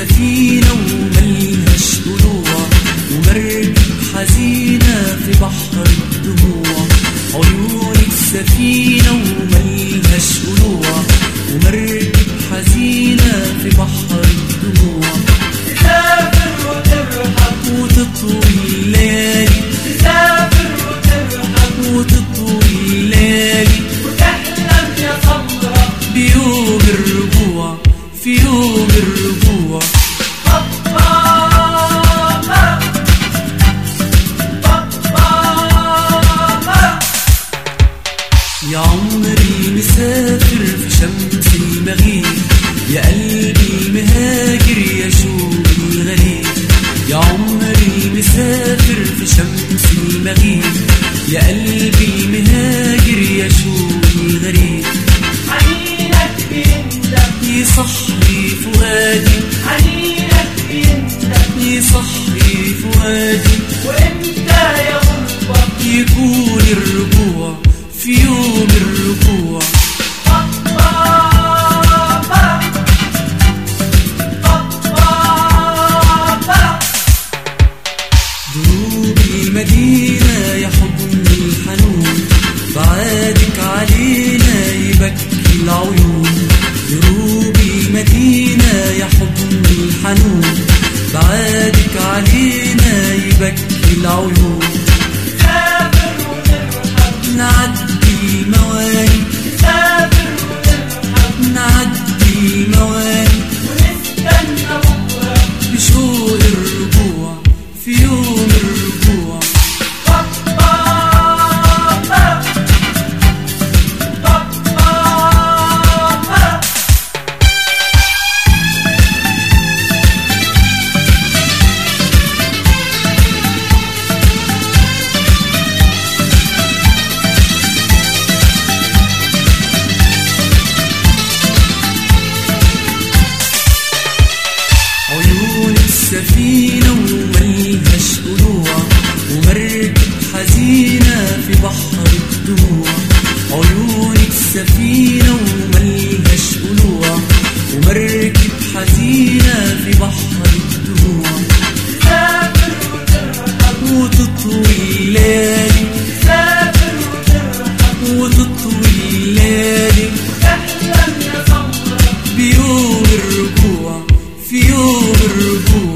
السفينة وملهاش طلوع ومركب حزينة في بحر الدموع عيون السفينة وملهاش طلوع ومركب حزينة في بحر الدموع تسافر وترحل وتطوي الليالي تسافر وترحل وتطوي الليالي وتحلم يا صبرا بيوم الرجوع في يوم الرجوع بطامة بطامة يا عمري مسافر في شمس المغيب يا قلبي مهاجر يا شوق الغريب يا عمري مسافر في شمس المغيب يا قلبي مهاجر يا شوق الغريب حنينك بيندم يصحي فؤادي حنينك بيندم يصحي فؤادي وامتى يا غربة يكون الرجوع في يوم الرجوع بطامة بطامة دروب المدينة يا حضن الحنون بعادك علينا يبكي العيون دروب المدينة يا حضن الحنون بعادك علينا يبكي العيون تسافر وترحل نعدي مواني تسافر وترحل نعدي مواني ونستنى بكرة بشوق الرجوع في يوم الرجوع بطامة بطامة عيون السفينة وملهاش طلوع ومركب حزينة في بحر الدموع عيون السفينة وملهاش طلوع ومركب حزينة في بحر الدموع تسافر وترحل وتطوي الليالي تسافر وترحل وتطوي الليالي تحلم يا صبرا بيوم الرجوع في يوم الرجوع